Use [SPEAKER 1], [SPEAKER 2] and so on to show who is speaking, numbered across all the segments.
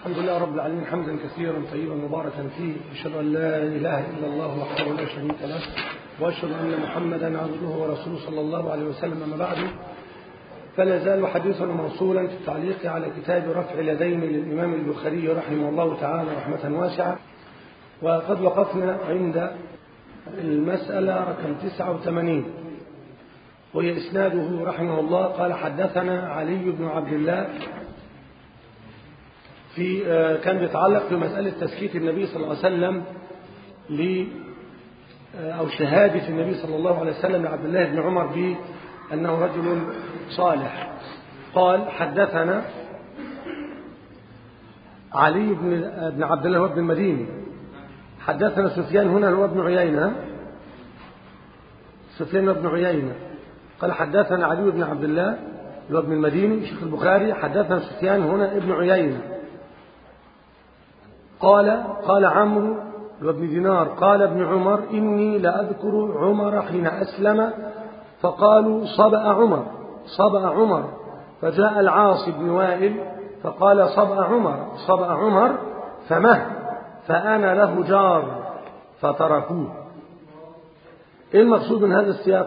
[SPEAKER 1] الحمد لله رب العالمين حمدا كثيرا طيبا مباركا فيه أشهد أن لا إله إلا الله وحده لا شريك له وأشهد أن محمدا عبده ورسوله صلى الله عليه وسلم أما بعد فلا زال حديثنا موصولا في التعليق على كتاب رفع اليدين للإمام البخاري رحمه الله تعالى رحمة واسعة وقد وقفنا عند المسألة رقم 89 وهي إسناده رحمه الله قال حدثنا علي بن عبد الله في كان بيتعلق في مسألة تسكيت النبي صلى الله عليه وسلم ل أو شهادة النبي صلى الله عليه وسلم لعبد الله بن عمر بأنه رجل صالح قال حدثنا علي بن بن عبد الله بن المديني حدثنا سفيان هنا هو ابن عيينة سفيان بن عيينة قال حدثنا علي بن عبد الله اللي هو ابن المديني شيخ البخاري حدثنا سفيان هنا ابن عيينة قال قال عمرو وابن دينار قال ابن عمر إني لأذكر عمر حين أسلم فقالوا صبأ عمر صبأ عمر فجاء العاص بن وائل فقال صبأ عمر صبأ عمر فمه فأنا له جار فتركوه إيه المقصود من هذا السياق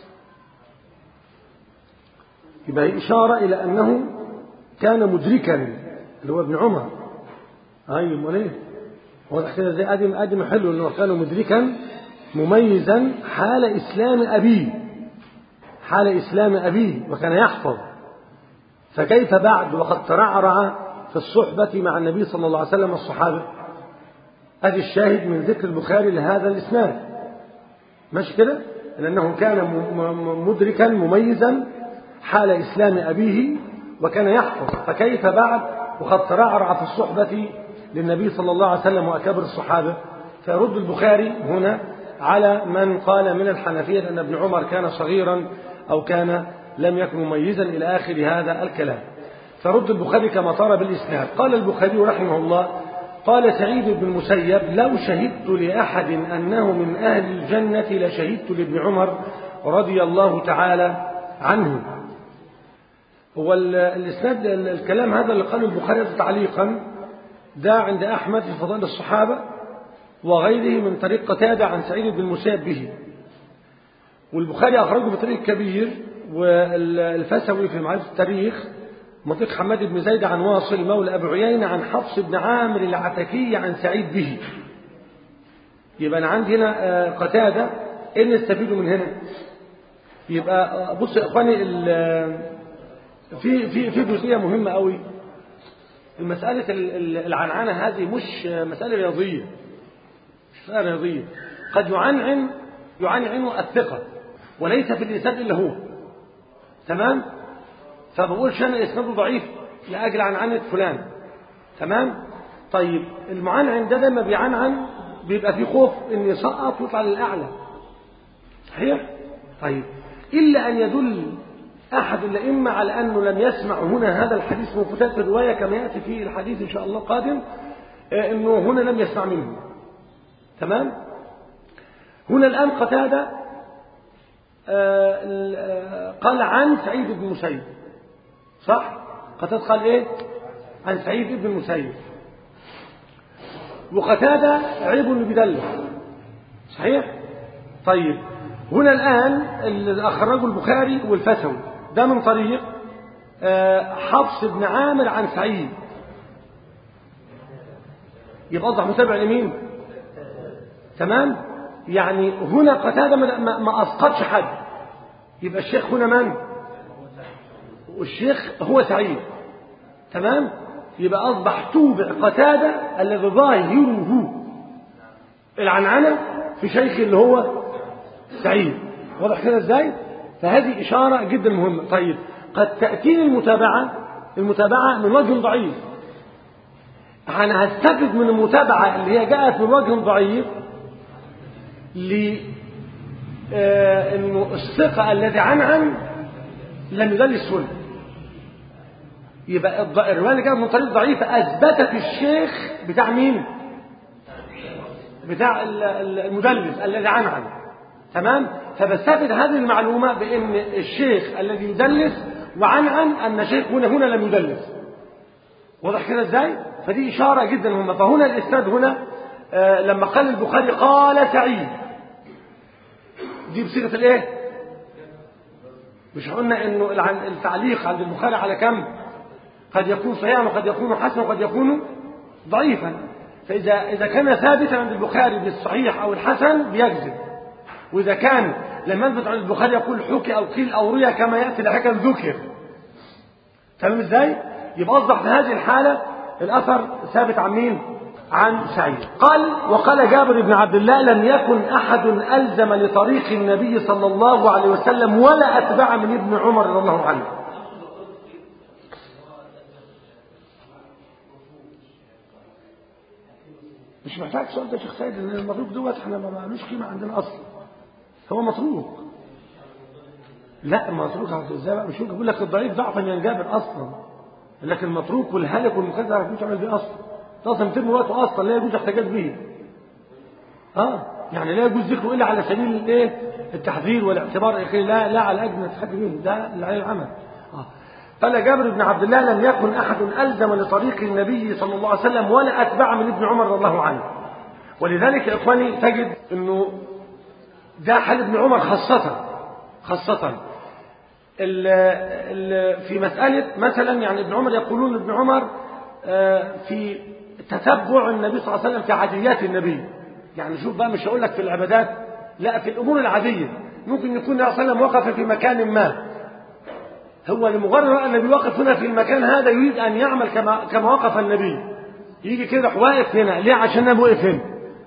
[SPEAKER 1] يبقى إشارة إلى أنه كان مدركا اللي هو ابن عمر أي أمال إيه واضح كده زي أدم أدم حلو أنه كان مدركا مميزا حال إسلام أبيه حال إسلام أبيه وكان يحفظ فكيف بعد وقد ترعرع في الصحبة مع النبي صلى الله عليه وسلم الصحابة أدي الشاهد من ذكر البخاري لهذا الإسناد مش كده لأنه كان مدركا مميزا حال إسلام أبيه وكان يحفظ فكيف بعد وقد ترعرع في الصحبة للنبي صلى الله عليه وسلم وأكابر الصحابة فيرد البخاري هنا على من قال من الحنفية أن ابن عمر كان صغيرا أو كان لم يكن مميزا إلى آخر هذا الكلام فرد البخاري كما طار بالإسناد قال البخاري رحمه الله قال سعيد بن المسيب لو شهدت لأحد أنه من أهل الجنة لشهدت لابن عمر رضي الله تعالى عنه هو الإسناد الكلام هذا اللي قاله البخاري تعليقا ده عند أحمد في فضائل الصحابة وغيره من طريق قتادة عن سعيد بن المسيب به والبخاري أخرجه بطريق كبير والفسوي في معرفة التاريخ منطق حماد بن زيد عن واصل مولى أبو عيينة عن حفص بن عامر العتكي عن سعيد به يبقى أنا عندي هنا قتادة إيه نستفيد من هنا يبقى بص يا إخواني في في في جزئية مهمة قوي المسألة العنعنة هذه مش مسألة رياضية مش مسألة رياضية قد يعنعن يعنعن الثقة وليس في الإسناد إلا هو تمام فبقولش أنا إسناده ضعيف لأجل عنعنة فلان تمام طيب المعنعن ده لما بيعنعن بيبقى في خوف إن يسقط ويطلع للأعلى صحيح طيب إلا أن يدل أحد الأئمة على أنه لم يسمع هنا هذا الحديث من فتاة الرواية كما يأتي في الحديث إن شاء الله قادم أنه هنا لم يسمع منه تمام هنا الآن قتادة قال عن سعيد بن مسيب صح قتادة قال إيه عن سعيد بن مسيب وقتادة عيب اللي بيدلس صحيح طيب هنا الآن اللي أخرجه البخاري والفتوي ده من طريق حفص بن عامر عن سعيد يبقى أصبح متابع لمين تمام يعني هنا قتادة ما أسقطش حد يبقى الشيخ هنا من والشيخ هو سعيد تمام يبقى أصبح توبع قتادة الذي ظاهره العنعنة في شيخ اللي هو سعيد واضح كده ازاي فهذه إشارة جدا مهمة طيب قد تأتيني المتابعة المتابعة من وجه ضعيف أنا هستفد من المتابعة اللي هي جاءت من وجه ضعيف ل انه الثقة الذي عنعن لم يدلس هنا يبقى الرواية اللي جاءت من طريق ضعيفة أثبتت الشيخ بتاع مين؟ بتاع المدلس الذي عنعن تمام فبستفد هذه المعلومة بأن الشيخ الذي يدلس وعنعن أن شيخ هنا هنا لم يدلس واضح كده ازاي فدي إشارة جدا مهمة فهنا الإسناد هنا آه لما قال البخاري قال سعيد دي بصيغة الإيه؟ مش قلنا إنه التعليق عند البخاري على كم؟ قد يكون صحيحا وقد يكون حسنا وقد يكون ضعيفا فإذا إذا كان ثابتا عند البخاري بالصحيح أو الحسن بيجزم وإذا كان لما يثبت عند البخاري يقول حكي أو قيل أو روي كما يأتي لحكم ذكر فاهم ازاي؟ يبقى أصبح في هذه الحالة الأثر ثابت عن مين؟ عن سعيد قال وقال جابر بن عبد الله لم يكن أحد ألزم لطريق النبي صلى الله عليه وسلم ولا أتبع من ابن عمر رضي الله عنه مش محتاج سؤال ده شيخ سيد لان المتروك دوت احنا ما مالوش قيمه عندنا اصلا هو متروك لا متروك ازاي بقى مش ممكن يقول لك الضعيف ضعفا ينجبر اصلا لكن المتروك والهالك والمكذب ما ينفعش يعمل بيه اصلا ده اصلا يتم وقته اصلا لا يجوز احتجاج به اه يعني لا يجوز ذكره الا على سبيل الايه التحذير والاعتبار لا لا على اجل الحج به ده اللي عليه العمل اه قال جابر بن عبد الله لم يكن أحد ألزم لطريق النبي صلى الله عليه وسلم ولا أتبع من ابن عمر رضي الله عنه ولذلك يا إخواني تجد أنه ده حال ابن عمر خاصة خاصة ال ال في مسألة مثلا يعني ابن عمر يقولون ابن عمر في تتبع النبي صلى الله عليه وسلم في عاديات النبي يعني شوف بقى مش هقول لك في العبادات لا في الأمور العادية ممكن يكون النبي صلى الله عليه وسلم وقف في مكان ما هو لمجرد أن النبي واقف هنا في المكان هذا يريد أن يعمل كما كما وقف النبي يجي كده راح واقف هنا ليه عشان النبي واقف هنا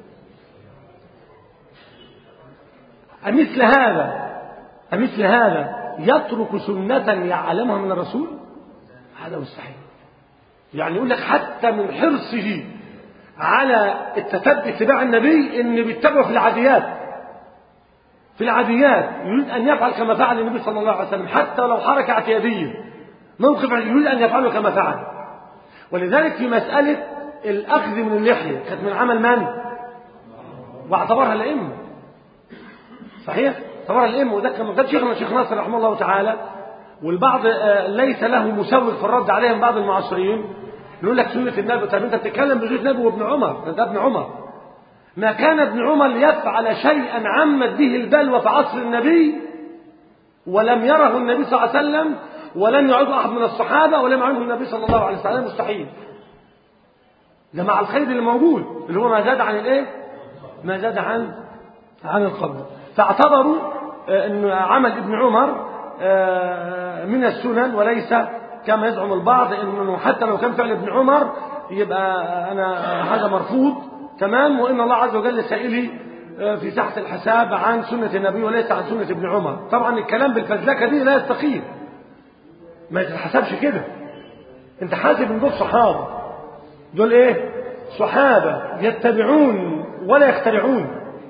[SPEAKER 1] أمثل هذا أمثل هذا يترك سنة يعلمها من الرسول هذا مستحيل يعني يقول لك حتى من حرصه على التتبع اتباع النبي ان بيتبعه في العاديات في العاديات يريد أن يفعل كما فعل النبي صلى الله عليه وسلم حتى لو حركة اعتيادية موقف يريد أن يفعله كما فعل ولذلك في مسألة الأخذ من اللحية كانت من عمل من؟ واعتبرها الأئمة صحيح؟ اعتبرها الأئمة وده كما قال شيخنا الشيخ ناصر رحمه الله تعالى والبعض ليس له مسوغ في الرد عليهم بعض المعاصرين يقول لك سنة النبي طب أنت بتتكلم بزوج النبي وابن عمر ده ابن عمر ما كان ابن عمر ليفعل شيئا عمت به البلوى في عصر النبي ولم يره النبي صلى الله عليه وسلم ولم يعده أحد من الصحابة ولم يعده النبي صلى الله عليه وسلم مستحيل ده مع الخير اللي موجود اللي هو ما زاد عن الايه ما زاد عن عن القبر فاعتبروا ان عمل ابن عمر من السنن وليس كما يزعم البعض انه حتى لو كان فعل ابن عمر يبقى انا هذا مرفوض تمام وإن الله عز وجل سائلي في ساحة الحساب عن سنة النبي وليس عن سنة ابن عمر طبعا الكلام بالفزلكة دي لا يستقيم ما يتحسبش كده انت حاسب ان دول صحابة دول ايه صحابة يتبعون ولا يخترعون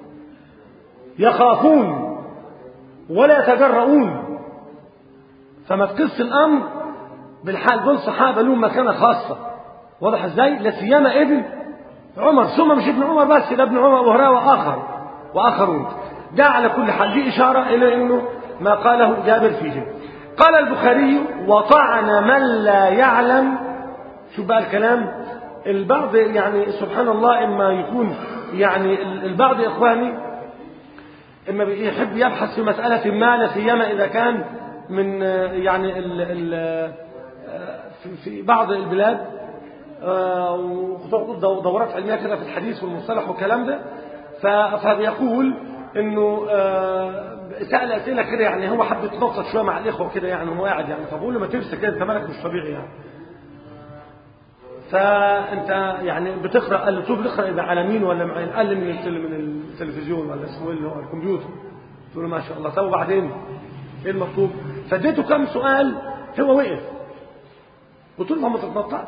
[SPEAKER 1] يخافون ولا يتجرؤون فما تقص الامر بالحال دول صحابة لهم مكانة خاصة واضح ازاي لا سيما ابن عمر ثم مش ابن عمر بس ده ابن عمر وهراء وآخر وآخرون ده على كل حال دي إشارة إلى أنه ما قاله جابر فيه قال البخاري وطعن من لا يعلم شو بقى الكلام البعض يعني سبحان الله إما يكون يعني البعض يا إخواني إما يحب يبحث في مسألة ما لا سيما إذا كان من يعني ال ال في بعض البلاد دورات علمية كده في الحديث والمصطلح والكلام ده فبيقول انه سأل اسئله كده يعني هو حب يتنطط شويه مع الاخوه كده يعني وهو قاعد يعني فبقول له ما تمسك كده انت مالك مش طبيعي يعني فانت يعني بتقرا قال له شوف بتقرا اذا على مين ولا مع قال لي من من التلفزيون ولا اسمه ايه اللي هو الكمبيوتر قلت له ما شاء الله طب وبعدين ايه المطلوب فاديته كم سؤال هو وقف قلت له ما تتنططش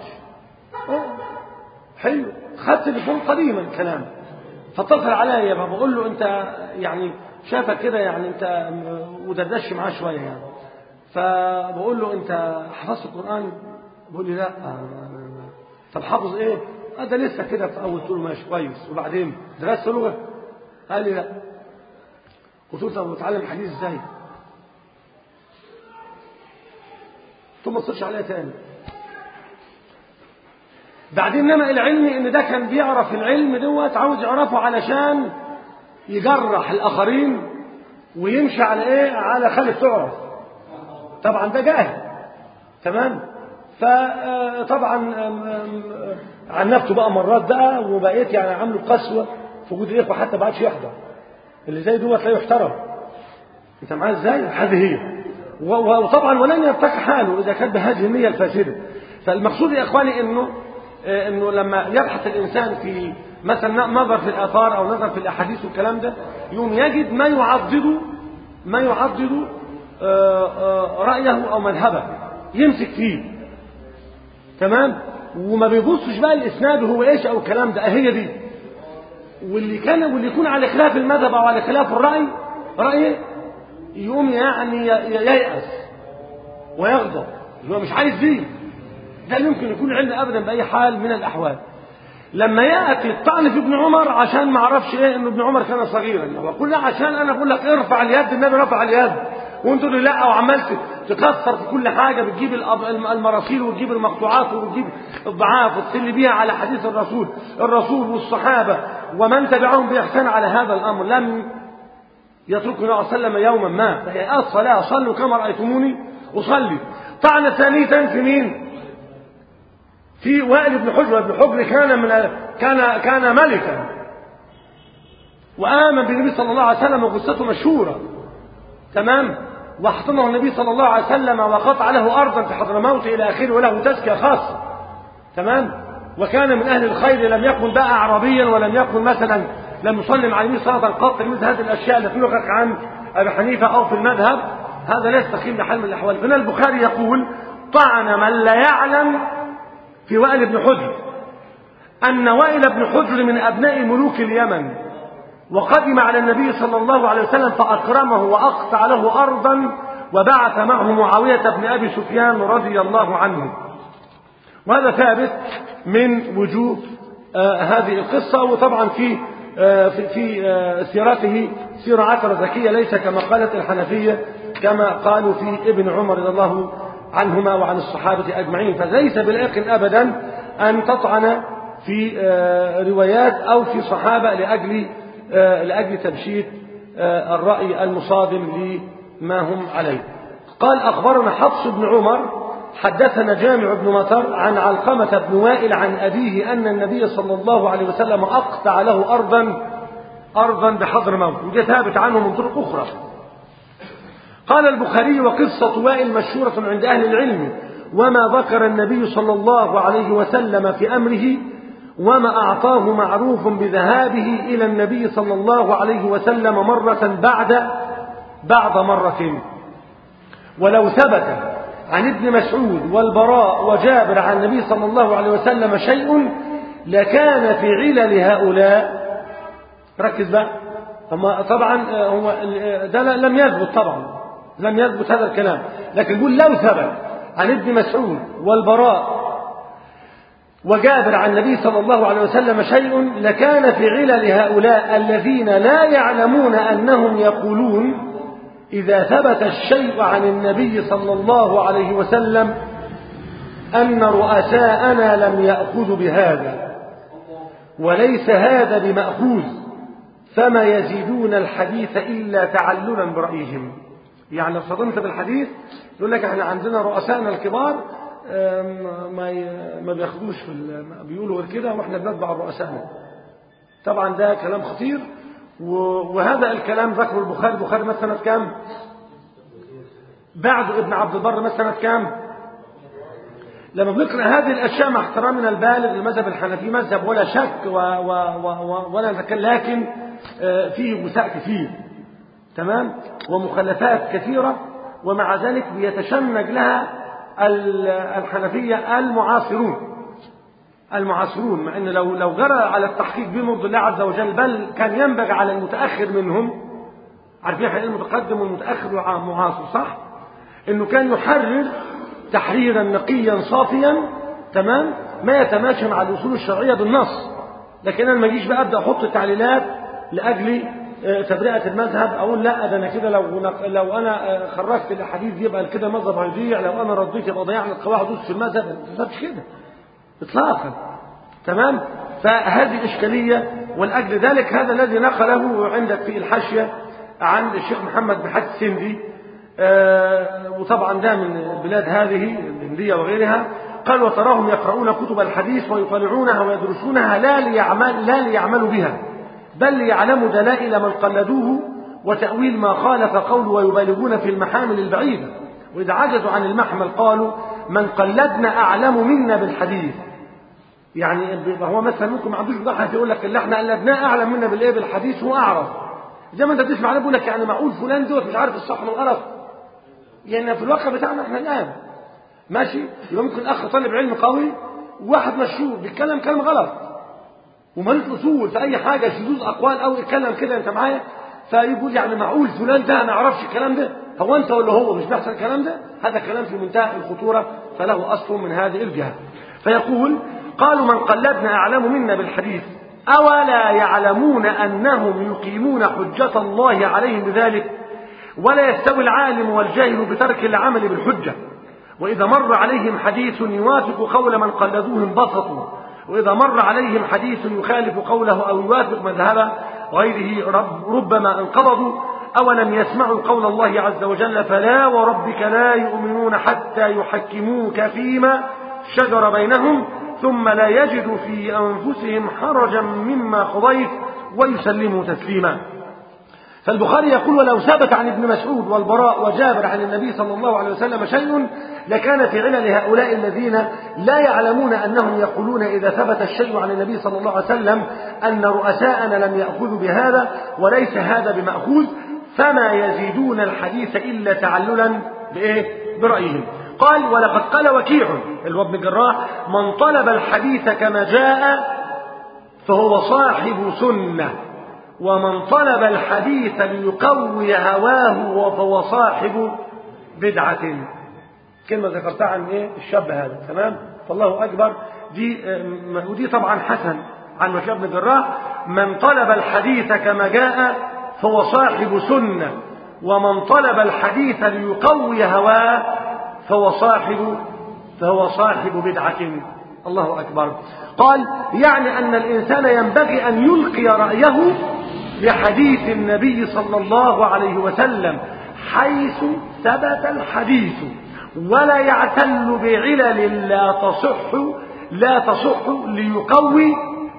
[SPEAKER 1] حلو خدت تليفون قديما كلام فاتصل عليا بقول له انت يعني شافك كده يعني انت ودردش معاه شويه يعني فبقول له انت حفظت القران بيقول لي لا طب حافظ ايه قال ده لسه كده في اول طول ماشي كويس وبعدين درست لغه قال لي لا قلت له طب بتعلم حديث ازاي ثم ما تصلش عليها تاني بعدين نما العلم ان ده كان بيعرف العلم دوت عاوز يعرفه علشان يجرح الاخرين ويمشي على ايه على خالف تعرف طبعا ده جاهل تمام فطبعا عنفته بقى مرات بقى وبقيت يعني عامله قسوه في وجود الاخوه حتى ما عادش يحضر اللي زي دوت لا يحترم انت معايا ازاي هذه هي وطبعا ولن يرتقي حاله اذا كان بهذه النيه الفاسده فالمقصود يا اخواني انه انه لما يبحث الانسان في مثلا نظر في الاثار او نظر في الاحاديث والكلام ده يوم يجد ما يعضد ما يعضد رايه او مذهبه يمسك فيه تمام وما بيبصش بقى الاسناد هو ايش او الكلام ده هي دي واللي كان واللي يكون على خلاف المذهب او على خلاف الراي رايه يقوم يعني ييأس ويغضب هو مش عايز دي ده يمكن يكون علم ابدا باي حال من الاحوال لما ياتي الطعن في ابن عمر عشان ما اعرفش ايه ان ابن عمر كان صغيرا وكل عشان انا بقول لك ارفع اليد النبي رفع اليد وانت تقول لا وعمال تكسر في كل حاجه بتجيب المراسيل وتجيب المقطوعات وتجيب الضعاف وتسل بيها على حديث الرسول الرسول والصحابه ومن تبعهم باحسان على هذا الامر لم يتركه النبي صلى الله عليه وسلم يوما ما فهي الصلاه صلوا كما رايتموني اصلي طعن ثانية في مين؟ في وائل بن حجر بن حجر كان من كان كان ملكا وآمن بالنبي صلى الله عليه وسلم وقصته مشهورة تمام واحتضنه النبي صلى الله عليه وسلم وقطع له أرضا في حضرموت إلى آخره وله تزكية خاصة تمام وكان من أهل الخير لم يكن بقى أعرابيا ولم يكن مثلا لم يصلي مع النبي صلاة قط مثل هذه الأشياء التي نقلت عن أبي حنيفة أو في المذهب هذا لا يستقيم بحال من الأحوال هنا البخاري يقول طعن من لا يعلم في وائل بن حجر أن وائل بن حجر من أبناء ملوك اليمن وقدم على النبي صلى الله عليه وسلم فأكرمه وأقطع له أرضا وبعث معه معاوية بن أبي سفيان رضي الله عنه وهذا ثابت من وجوه آه هذه القصة وطبعا في آه في, في آه سيرته سيرة عطرة ذكية ليس كما قالت الحنفية كما قالوا في ابن عمر رضي الله عنهما وعن الصحابة أجمعين فليس بالعقل أبدا أن تطعن في روايات أو في صحابة لأجل لأجل تبشير الرأي المصادم لما هم عليه قال أخبرنا حفص بن عمر حدثنا جامع بن مطر عن علقمة بن وائل عن أبيه أن النبي صلى الله عليه وسلم أقطع له أرضا أرضا بحضر موت وده ثابت عنه من طرق أخرى قال البخاري وقصة وائل مشهورة عند أهل العلم وما ذكر النبي صلى الله عليه وسلم في أمره وما أعطاه معروف بذهابه إلى النبي صلى الله عليه وسلم مرة بعد بعد مرة ولو ثبت عن ابن مسعود والبراء وجابر عن النبي صلى الله عليه وسلم شيء لكان في علل هؤلاء ركز بقى طبعا هو ده لم يثبت طبعا لم يثبت هذا الكلام لكن يقول لو ثبت عن ابن مسعود والبراء وجابر عن النبي صلى الله عليه وسلم شيء لكان في علل هؤلاء الذين لا يعلمون أنهم يقولون إذا ثبت الشيء عن النبي صلى الله عليه وسلم أن رؤساءنا لم يأخذوا بهذا وليس هذا بمأخوذ فما يزيدون الحديث إلا تعللا برأيهم يعني لو صدمت بالحديث يقول لك احنا عندنا رؤسائنا الكبار ما ما بياخدوش في بيقولوا غير كده واحنا بنتبع رؤسائنا طبعا ده كلام خطير وهذا الكلام ذكره البخاري البخاري مثلا سنة كام بعد ابن عبد البر مثلا سنة كام لما بنقرأ هذه الأشياء مع احترامنا البالغ للمذهب الحنفي مذهب ولا شك و و و ولا نتكلم لكن فيه مساء كثير تمام ومخلفات كثيرة ومع ذلك بيتشنج لها الحنفية المعاصرون المعاصرون مع ان لو لو جرى على التحقيق بمرض الله عز وجل بل كان ينبغي على المتاخر منهم عارفين احنا المتقدم والمتاخر والمعاصر صح؟ انه كان يحرر تحريرا نقيا صافيا تمام ما يتماشى مع الاصول الشرعيه بالنص لكن انا ما اجيش بقى ابدا احط تعليلات لاجل تبرئه المذهب اقول لا ده انا كده لو لو انا خرجت الاحاديث يبقى كده المذهب هيضيع لو انا رديت يبقى ضيعنا القواعد في المذهب ما كده اطلاقا تمام فهذه إشكالية والأجل ذلك هذا الذي نقله عندك في الحاشية عن الشيخ محمد بن حج السندي آه وطبعا ده من بلاد هذه الهندية وغيرها قال وتراهم يقرؤون كتب الحديث ويطالعونها ويدرسونها لا ليعمل لا ليعملوا بها بل ليعلموا دلائل من قلدوه وتأويل ما خالف قوله ويبالغون في المحامل البعيدة وإذا عجزوا عن المحمل قالوا من قلدنا أعلم منا بالحديث يعني هو مثلا ممكن ما عندوش بضاحة يقول لك اللي احنا قلدناه أعلم منا بالإيه بالحديث هو أعرف زي ما أنت بتسمع بيقول لك يعني معقول فلان دوت مش عارف الصح من الغلط يعني في الواقع بتاعنا احنا الآن ماشي يبقى ممكن أخ طالب علم قوي وواحد مشهور بيتكلم كلام غلط ومالوش أصول في أي حاجة شذوذ أقوال أو يتكلم كده أنت معايا فيقول يعني معقول فلان ده ما يعرفش الكلام ده هو أنت ولا هو مش بيحصل الكلام ده هذا كلام في منتهى الخطورة فله أصل من هذه الجهة فيقول قالوا من قلدنا أعلم منا بالحديث أولا يعلمون أنهم يقيمون حجة الله عليهم بذلك ولا يستوي العالم والجاهل بترك العمل بالحجة وإذا مر عليهم حديث يوافق قول من قلدوه انبسطوا وإذا مر عليهم حديث يخالف قوله أو يوافق مذهب غيره رب ربما انقبضوا أولم يسمعوا قول الله عز وجل فلا وربك لا يؤمنون حتى يحكموك فيما شجر بينهم ثم لا يجدوا في أنفسهم حرجا مما قضيت ويسلموا تسليما فالبخاري يقول ولو ثبت عن ابن مسعود والبراء وجابر عن النبي صلى الله عليه وسلم شيء لكان في علل هؤلاء الذين لا يعلمون أنهم يقولون إذا ثبت الشيء عن النبي صلى الله عليه وسلم أن رؤساءنا لم يأخذوا بهذا وليس هذا بمأخوذ فما يزيدون الحديث إلا تعللا بإيه؟ برأيهم قال ولقد قال وكيع اللي هو ابن جراح من طلب الحديث كما جاء فهو صاحب سنة ومن طلب الحديث ليقوي هواه فهو صاحب بدعة كلمة ذكرتها عن ايه الشاب هذا تمام فالله أكبر دي ودي طبعا حسن عن وكيع بن جراح من طلب الحديث كما جاء فهو صاحب سنة ومن طلب الحديث ليقوي هواه فهو صاحب فهو صاحب بدعة الله أكبر قال يعني أن الإنسان ينبغي أن يلقي رأيه لحديث النبي صلى الله عليه وسلم حيث ثبت الحديث ولا يعتل بعلل لا تصح لا تصح ليقوي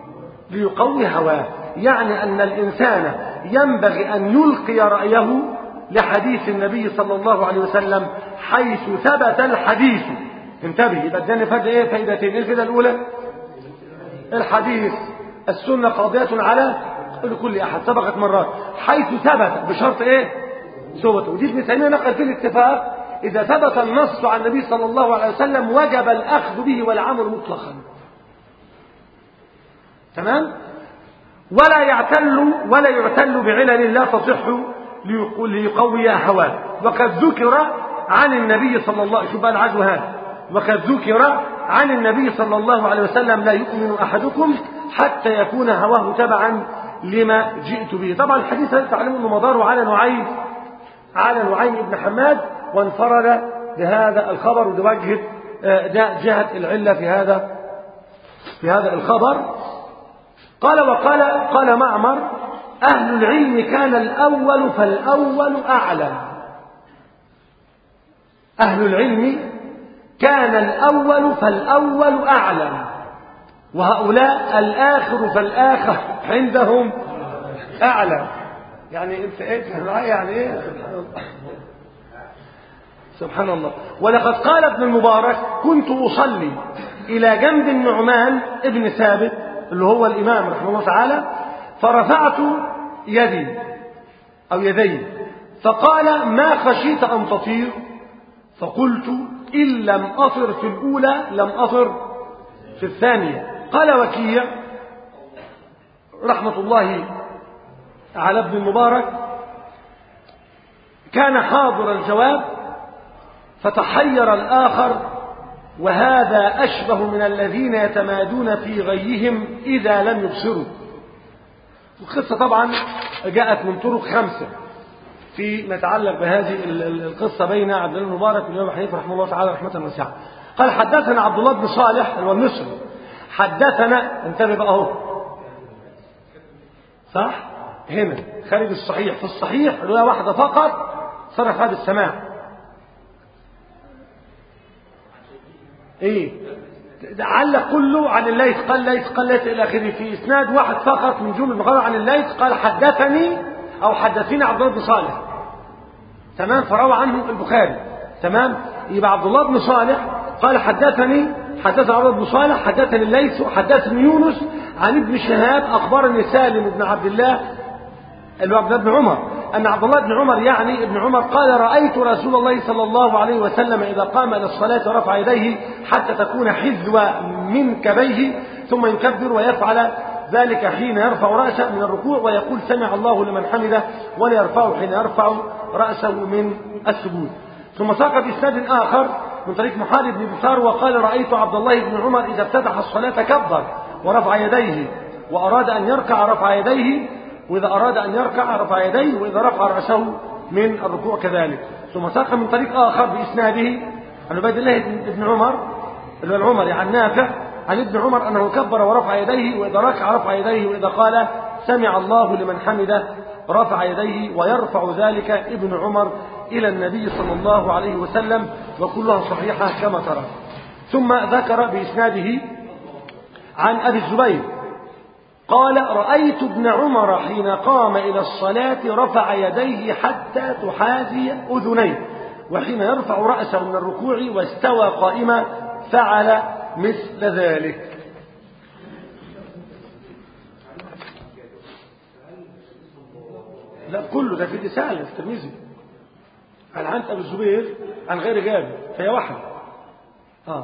[SPEAKER 1] ليقوي هواه يعني أن الإنسان ينبغي أن يلقي رأيه لحديث النبي صلى الله عليه وسلم حيث ثبت الحديث انتبه يبقى اداني فائده ايه فائدتين ايه الفائده الاولى الحديث السنه قاضيه على لكل احد سبقت مرات حيث ثبت بشرط ايه ثبت ودي ابن تيميه نقل في الاتفاق اذا ثبت النص عن النبي صلى الله عليه وسلم وجب الاخذ به والعمل مطلقا تمام ولا يعتل ولا يعتل بعلل لا تصح ليقوي هواه وقد ذكر عن النبي صلى الله عليه وسلم شوف العجو هذا وقد ذكر عن النبي صلى الله عليه وسلم لا يؤمن أحدكم حتى يكون هواه تبعا لما جئت به طبعا الحديث هذا تعلم أنه مداره على نعيم على نعيم بن حماد وانفرد بهذا الخبر وده جهة العلة في هذا في هذا الخبر قال وقال قال معمر أهل العلم كان الأول فالأول أعلم أهل العلم كان الأول فالأول أعلم وهؤلاء الآخر فالآخر عندهم أعلم يعني انت ايه يعني ايه سبحان الله ولقد قال ابن المبارك كنت أصلي إلى جنب النعمان ابن ثابت اللي هو الإمام رحمه الله تعالى فرفعت يدي أو يدي فقال ما خشيت أن تطير فقلت إن لم أطر في الأولى لم أطر في الثانية قال وكيع رحمة الله على ابن المبارك كان حاضر الجواب فتحير الآخر وهذا أشبه من الذين يتمادون في غيهم إذا لم يبصروا القصة طبعا جاءت من طرق خمسة فيما يتعلق بهذه القصة بين عبد الله المبارك والإمام حنيفة رحمه الله تعالى رحمة واسعة قال حدثنا عبد الله بن صالح هو المصري حدثنا انتبه بقى اهو صح هنا خارج الصحيح في الصحيح رواية واحدة فقط صرح هذا السماع ايه علق كله عن الليث قال ليث قال ليث الى اخره في اسناد واحد فقط من جمله المغاربه عن الليث قال حدثني او حدثني عبد الله بن صالح تمام فروى عنه البخاري تمام يبقى عبد الله بن صالح قال حدثني حدثنا عبد الله بن صالح حدثني الليث حدثني يونس عن ابن شهاب اخبرني سالم بن عبد الله اللي هو عبد الله بن عمر أن عبد الله بن عمر يعني ابن عمر قال رأيت رسول الله صلى الله عليه وسلم إذا قام إلى الصلاة ورفع يديه حتى تكون حذو من كبيه ثم يكبر ويفعل ذلك حين يرفع رأسه من الركوع ويقول سمع الله لمن حمده ولا يرفعه حين يرفع رأسه من السجود ثم ساق بإسناد آخر من طريق محارب بن بشار وقال رأيت عبد الله بن عمر إذا افتتح الصلاة كبر ورفع يديه وأراد أن يركع رفع يديه وإذا أراد أن يركع رفع يديه وإذا رفع رأسه من الركوع كذلك ثم ساق من طريق آخر بإسناده عن عبيد الله بن عمر اللي هو العمري عن نافع عن ابن عمر أنه كبر ورفع يديه وإذا ركع رفع يديه وإذا قال سمع الله لمن حمده رفع يديه ويرفع ذلك ابن عمر إلى النبي صلى الله عليه وسلم وكلها صحيحة كما ترى ثم ذكر بإسناده عن أبي الزبير قال رأيت ابن عمر حين قام إلى الصلاة رفع يديه حتى تحاذي أذنيه وحين يرفع رأسه من الركوع واستوى قائما فعل مثل ذلك لا كله ده في الرسالة في الترمذي عن عن أبي الزبير عن غير جابر فهي واحدة آه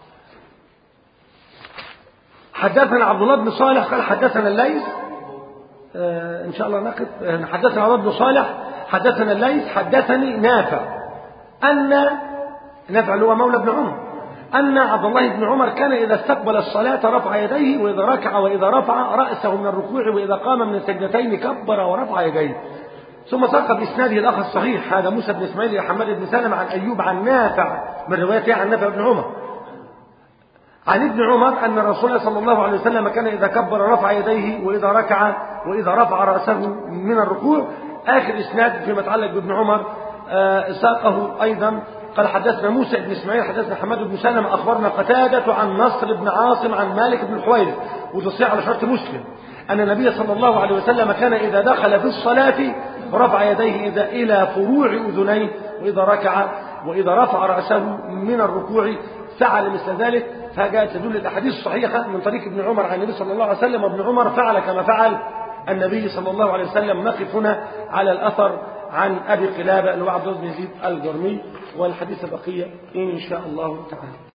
[SPEAKER 1] حدثنا عبد الله بن صالح قال حدثنا الليث آه ان شاء الله نقف حدثنا عبد الله بن صالح حدثنا الليث حدثني نافع ان نافع اللي هو مولى ابن عمر ان عبد الله بن عمر كان اذا استقبل الصلاه رفع يديه واذا ركع واذا رفع راسه من الركوع واذا قام من السجدتين كبر ورفع يديه ثم ساق باسناده الاخ الصحيح هذا موسى بن اسماعيل حماد بن سلمة عن ايوب عن نافع من روايته عن نافع بن عمر عن ابن عمر أن الرسول الله صلى الله عليه وسلم كان إذا كبر رفع يديه وإذا ركع وإذا رفع رأسه من الركوع آخر إسناد فيما يتعلق بابن عمر آه ساقه أيضا قال حدثنا موسى بن إسماعيل حدثنا حماد بن سلم أخبرنا قتادة عن نصر بن عاصم عن مالك بن الحويرث وتصيح على شرط مسلم أن النبي صلى الله عليه وسلم كان إذا دخل في الصلاة رفع يديه إذا إلى فروع أذنيه وإذا ركع وإذا رفع رأسه من الركوع فعل مثل ذلك فجاءت تدل الأحاديث الصحيحة من طريق ابن عمر عن النبي صلى الله عليه وسلم وابن عمر فعل كما فعل النبي صلى الله عليه وسلم نقف هنا على الأثر عن أبي قلابة اللي هو عبد الله بن يزيد الجرمي والحديث بقية إن شاء الله تعالى